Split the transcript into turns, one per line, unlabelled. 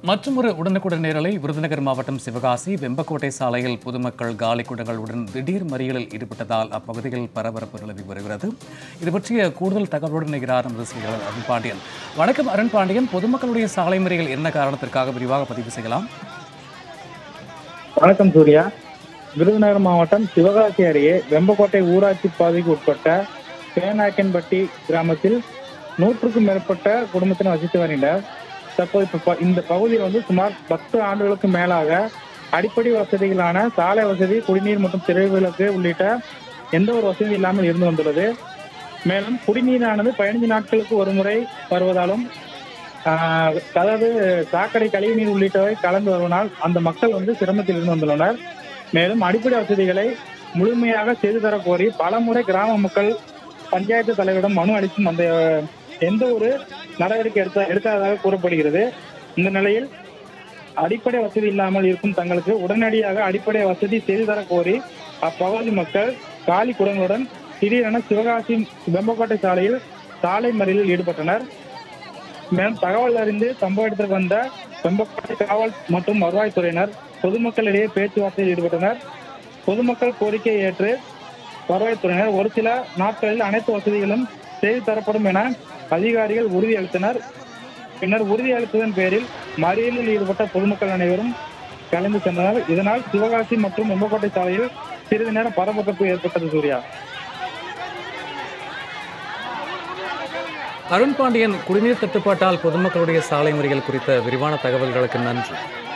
மற்றொரு உடனுக்குடன் நேரலை விருதுநகர் மாவட்டம் சிவகாசி வெம்பக்கோட்டை சாலையில் பொதுமக்கள் காலி குடங்களுடன் திடீர் மறியலில் ஈடுபட்டதால் அப்பகுதியில் பரபரப்பு நிலவி வருகிறது இது பற்றிய கூடுதல் தகவலுடன் இணைகிறார் நமது செய்தியாளர் அருண் பாண்டியன் வணக்கம் அருண் பாண்டியன் பொதுமக்களுடைய சாலை மறியல் என்ன காரணத்திற்காக விரிவாக பதிவு செய்யலாம்
வணக்கம் சூர்யா விருதுநகர் மாவட்டம் சிவகாசி அருகே வெம்பக்கோட்டை ஊராட்சி பகுதிக்கு உட்பட்ட பேனாக்கன்பட்டி கிராமத்தில் நூற்றுக்கும் மேற்பட்ட குடும்பத்தினர் வசித்து வருகின்றனர் தற்போது இப்ப ப- இந்த பகுதியில் வந்து சுமார் பத்து ஆண்டுகளுக்கு மேலாக அடிப்படை வசதிகளான சாலை வசதி குடிநீர் மற்றும் திரைவிளக்கு உள்ளிட்ட எந்த ஒரு வசதி இல்லாமல் இருந்து வந்துள்ளது மேலும் குடிநீரானது பதினைந்து நாட்களுக்கு ஒரு முறை வருவதாலும் ஆஹ், அதாவது சாக்கடை கழிவுநீர் உள்ளிட்டவை கலந்து வருவதால் அந்த மக்கள் வந்து சிரமத்தில் இருந்து வந்துள்ளனர் மேலும் அடிப்படை வசதிகளை முழுமையாக செய்து தர கோரி பல முறை கிராம மக்கள் பஞ்சாயத்து தலைவரிடம் மனு அளித்தும் அந்த எந்த ஒரு நடவடிக்கை எடுத்த எடுக்காததாக கூறப்படுகிறது இந்த நிலையில் அடிப்படை வசதி இல்லாமல் இருக்கும் தங்களுக்கு உடனடியாக அடிப்படை வசதி செய்து தர கோரி அப்பகுதி மக்கள் காலி குடங்களுடன் திடீரென சிவகாசி வெம்பக்கோட்டை சாலையில் சாலை மறியலில் ஈடுபட்டனர் மேலும் தகவல் அறிந்து சம்பவ இடத்திற்கு வந்த வெம்பக்கோட்டை காவல் மற்றும் வருவாய்த்துறையினர் பொதுமக்களிடையே பேச்சுவார்த்தையில் ஈடுபட்டனர் பொதுமக்கள் கோரிக்கையை ஏற்று வருவாய்த்துறையினர் ஒரு சில நாட்களில் அனைத்து வசதிகளும் செய்து தரப்படும் என அதிகாரிகள் உறுதியளித்தனர் பின்னர் உறுதியளித்ததன் பேரில் மறியலில் ஈடுபட்ட பொதுமக்கள் அனைவரும் கலந்து சென்றனர் இதனால் சிவகாசி மற்றும் வெம்பக்கோட்டை சாலையில் சிறிது நேரம் பரபரப்பு ஏற்பட்டது சூர்யா
அருண் பாண்டியன் குடிநீர் தட்டுப்பாட்டால் பொதுமக்களுடைய சாலை மறியல் குறித்த விரிவான தகவல்களுக்கு நன்றி